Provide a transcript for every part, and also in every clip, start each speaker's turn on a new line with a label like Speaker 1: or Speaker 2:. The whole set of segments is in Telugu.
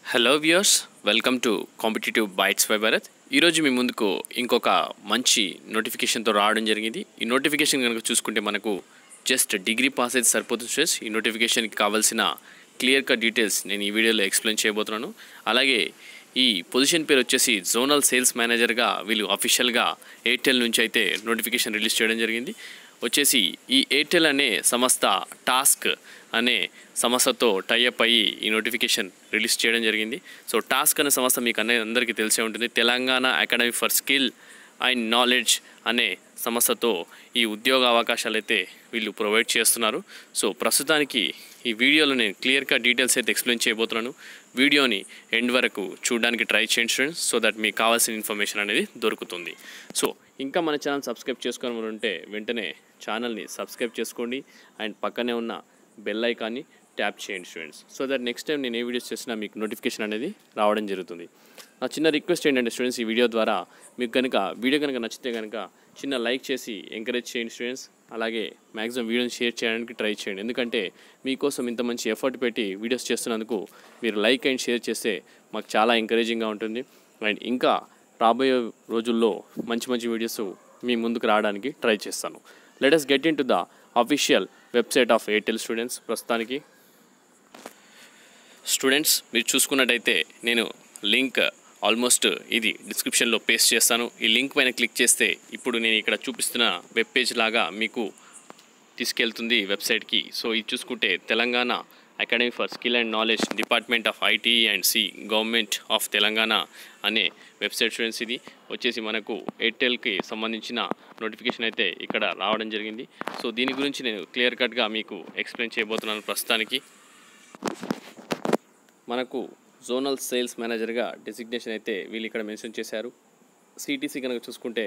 Speaker 1: hello viewers welcome to competitive bytes by Bharat ఈరోజు మీ ముందుకు ఇంకొక మంచి నోటిఫికేషన్తో రావడం జరిగింది ఈ నోటిఫికేషన్ కనుక చూసుకుంటే మనకు జస్ట్ డిగ్రీ పాస్ అయితే సరిపోతుంది స్ట్రెస్ ఈ నోటిఫికేషన్కి కావాల్సిన క్లియర్ కట్ డీటెయిల్స్ నేను ఈ వీడియోలో ఎక్స్ప్లెయిన్ చేయబోతున్నాను అలాగే ఈ పొజిషన్ పేరు వచ్చేసి జోనల్ సేల్స్ మేనేజర్గా వీళ్ళు అఫీషియల్గా ఎయిర్టెల్ నుంచి అయితే నోటిఫికేషన్ రిలీజ్ చేయడం జరిగింది వచ్చేసి ఈ ఎయిర్టెల్ అనే సంస్థ టాస్క్ అనే సంస్థతో టైఅప్ అయ్యి ఈ నోటిఫికేషన్ రిలీజ్ చేయడం జరిగింది సో టాస్క్ అనే సంస్థ మీకు అనే అందరికీ తెలిసే ఉంటుంది Telangana academy for skill and knowledge అనే సంస్థతో ఈ ఉద్యోగ అవకాశాలు అయితే వీళ్ళు ప్రొవైడ్ చేస్తున్నారు సో ప్రస్తుతానికి ఈ వీడియోలో నేను క్లియర్గా డీటెయిల్స్ అయితే ఎక్స్ప్లెయిన్ చేయబోతున్నాను వీడియోని ఎండ్ వరకు చూడడానికి ట్రై చేయండి స్టూడెంట్స్ సో దట్ మీకు కావాల్సిన ఇన్ఫర్మేషన్ అనేది దొరుకుతుంది సో ఇంకా మన ఛానల్ సబ్స్క్రైబ్ చేసుకొని ఉంటే వెంటనే ఛానల్ని సబ్స్క్రైబ్ చేసుకోండి అండ్ పక్కనే ఉన్న బెల్ ఐకాన్ని ట్యాప్ చేయండి students so that next time నేను ఏ వీడియోస్ చేసినా మీకు నోటిఫికేషన్ అనేది రావడం జరుగుతుంది నా చిన్న రిక్వెస్ట్ ఏంటంటే స్టూడెంట్స్ ఈ వీడియో ద్వారా మీకు కనుక వీడియో కనుక నచ్చితే కనుక చిన్న లైక్ చేసి ఎంకరేజ్ చేయండి స్టూడెంట్స్ అలాగే మ్యాక్సిమం వీడియోని షేర్ చేయడానికి ట్రై చేయండి ఎందుకంటే మీకోసం ఇంత మంచి ఎఫర్ట్ పెట్టి వీడియోస్ చేస్తున్నందుకు మీరు లైక్ అండ్ షేర్ చేస్తే మాకు చాలా ఎంకరేజింగ్గా ఉంటుంది అండ్ ఇంకా రాబోయే రోజుల్లో మంచి మంచి వీడియోస్ మీ ముందుకు రావడానికి ట్రై చేస్తాను let us get into the official website of Airtel students ప్రస్తుతానికి స్టూడెంట్స్ మీరు చూసుకున్నట్టయితే నేను లింక్ ఆల్మోస్ట్ ఇది డిస్క్రిప్షన్లో పేస్ట్ చేస్తాను ఈ లింక్ పైన క్లిక్ చేస్తే ఇప్పుడు నేను ఇక్కడ చూపిస్తున్న వెబ్ పేజ్ లాగా మీకు తీసుకెళ్తుంది వెబ్సైట్కి సో ఇది చూసుకుంటే Telangana academy for skill and knowledge department of IT and C government of Telangana అనే వెబ్సైట్ స్టూడెంట్స్ ఇది వచ్చేసి మనకు ఎయిర్టెల్కి సంబంధించిన నోటిఫికేషన్ అయితే ఇక్కడ రావడం జరిగింది సో దీని గురించి నేను క్లియర్ కట్గా మీకు ఎక్స్ప్లెయిన్ చేయబోతున్నాను ప్రస్తుతానికి మనకు జోనల్ సేల్స్ మేనేజర్గా డెసిగ్నేషన్ అయితే వీళ్ళు ఇక్కడ మెన్షన్ చేశారు సిటీసీ కనుక చూసుకుంటే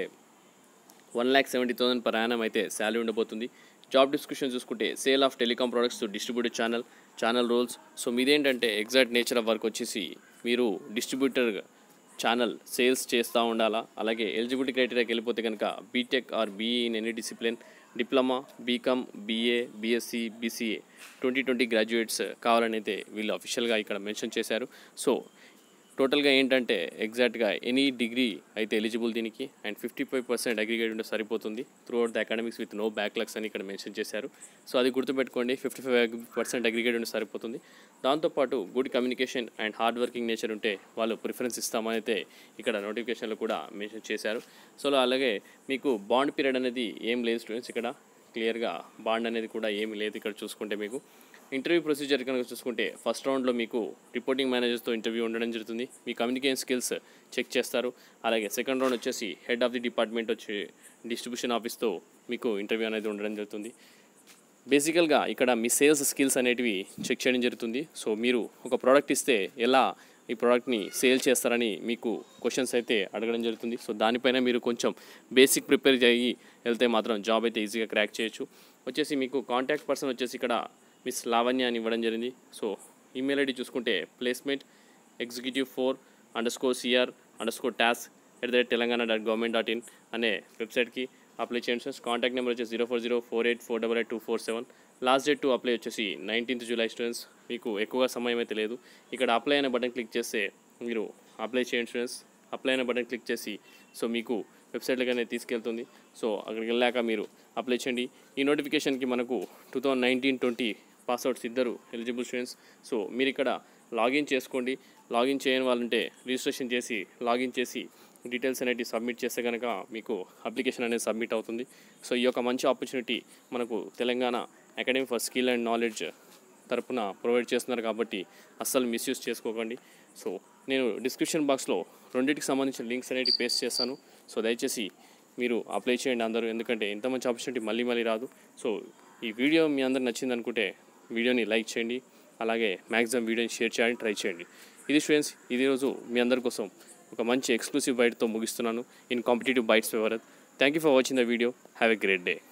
Speaker 1: one lakh seventy thousand per annum అయితే శాలరీ ఉండబోతుంది జాబ్ డిస్క్రిప్షన్ చూసుకుంటే sale of telecom products to distributor channel channel roles so మీదేంటంటే ఎగ్జాక్ట్ నేచర్ ఆఫ్ వర్క్ వచ్చేసి మీరు డిస్ట్రిబ్యూటర్ ఛానల్ సేల్స్ చేస్తూ ఉండాలా అలాగే ఎలిజిబిలిటీ క్రైటీరియాకి వెళ్ళిపోతే కనుక BTech or BE in any discipline diploma BCom BA BSc BCA twenty twenty graduates కావాలని అయితే వీళ్ళు అఫీషియల్గా ఇక్కడ మెన్షన్ చేశారు సో టోటల్గా ఏంటంటే ఎగ్జాక్ట్గా ఎనీ డిగ్రీ అయితే ఎలిజిబుల్ దీనికి and fifty five percent aggregate ఉంటే సరిపోతుంది throughout the academics with no backlogs అని ఇక్కడ మెన్షన్ చేశారు సో అది గుర్తుపెట్టుకోండి ఫిఫ్టీ ఫైవ్ పర్సెంట్ అగ్రిగేట్ ఉంటే సరిపోతుంది దాంతోపాటు good communication and hard working nature ఉంటే వాళ్ళు ప్రిఫరెన్స్ ఇస్తామని అయితే ఇక్కడ నోటిఫికేషన్లో కూడా మెన్షన్ చేశారు సో అలాగే మీకు బాండ్ పీరియడ్ అనేది ఏం లేదు స్టూడెంట్స్ ఇక్కడ క్లియర్గా బాండ్ అనేది కూడా ఏమీ లేదు ఇక్కడ చూసుకుంటే మీకు ఇంటర్వ్యూ ప్రొసీజర్ కనుక చూసుకుంటే ఫస్ట్ రౌండ్లో మీకు రిపోర్టింగ్ మేనేజర్తో ఇంటర్వ్యూ ఉండడం జరుగుతుంది మీ కమ్యూనికేషన్ స్కిల్స్ చెక్ చేస్తారు అలాగే సెకండ్ రౌండ్ వచ్చేసి హెడ్ ఆఫ్ ది డిపార్ట్మెంట్ వచ్చి డిస్ట్రిబ్యూషన్ ఆఫీస్తో మీకు ఇంటర్వ్యూ అనేది ఉండడం జరుగుతుంది బేసికల్గా ఇక్కడ మీ సేల్స్ స్కిల్స్ అనేటివి చెక్ చేయడం జరుగుతుంది సో మీరు ఒక ప్రోడక్ట్ ఇస్తే ఎలా ఈ ప్రోడక్ట్ని సేల్ చేస్తారని మీకు క్వశ్చన్స్ అయితే అడగడం జరుగుతుంది సో దానిపైన మీరు కొంచెం బేసిక్ ప్రిపేర్ చేయి వెళ్తే మాత్రం జాబ్ అయితే ఈజీగా క్రాక్ చేయొచ్చు వచ్చేసి మీకు కాంటాక్ట్ పర్సన్ వచ్చేసి ఇక్కడ మిస్ లావణ్య అని ఇవ్వడం జరిగింది సో ఈమెయిల్ ఐడి చూసుకుంటే placement executive four underscore CR underscore task at the rate Telangana dot government dot in అనే వెబ్సైట్కి అప్లై చేయండి సార్ కాంటాక్ట్ నెంబర్ వచ్చేసి zero four zero four eight four double eight two four seven last date to apply వచ్చేసి నైన్టీన్త్ జూలై స్టూడెంట్స్ మీకు ఎక్కువగా సమయం అయితే లేదు ఇక్కడ అప్లై అనే బటన్ క్లిక్ చేస్తే మీరు అప్లై చేయండి స్టూడెంట్స్ అప్లై అనే బటన్ క్లిక్ చేసి సో మీకు వెబ్సైట్లోకి తీసుకెళ్తుంది సో అక్కడికి వెళ్ళాక మీరు అప్లై చేయండి ఈ నోటిఫికేషన్కి మనకు two thousand nineteen twenty passouts ఇద్దరు ఎలిజిబుల్ స్టూడెంట్స్ సో మీరు ఇక్కడ లాగిన్ చేసుకోండి లాగిన్ చేయని వాళ్ళంటే రిజిస్ట్రేషన్ చేసి లాగిన్ చేసి డీటెయిల్స్ అనేవి సబ్మిట్ చేస్తే కనుక మీకు అప్లికేషన్ అనేది సబ్మిట్ అవుతుంది సో ఈ యొక్క మంచి ఆపర్చునిటీ మనకు Telangana academy for skill and knowledge తరపున ప్రొవైడ్ చేస్తున్నారు కాబట్టి అస్సలు మిస్యూజ్ చేసుకోకండి సో నేను డిస్క్రిప్షన్ బాక్స్లో రెండింటికి సంబంధించిన లింక్స్ అనేవి పేస్ట్ చేస్తాను సో దయచేసి మీరు అప్లై చేయండి అందరూ ఎందుకంటే ఇంత మంచి ఆపర్చునిటీ మళ్ళీ మళ్ళీ రాదు సో ఈ వీడియో మీ అందరు నచ్చింది అనుకుంటే వీడియోని లైక్ చేయండి అలాగే మ్యాక్సిమం వీడియోని షేర్ చేయడానికి ట్రై చేయండి ఇది స్టూడెంట్స్ ఇది రోజు మీ అందరి కోసం ఒక మంచి ఎక్స్క్లూసివ్ బైట్తో ముగిస్తున్నాను ఇన్ competitive bytes favourite thank you for watching the video have a great day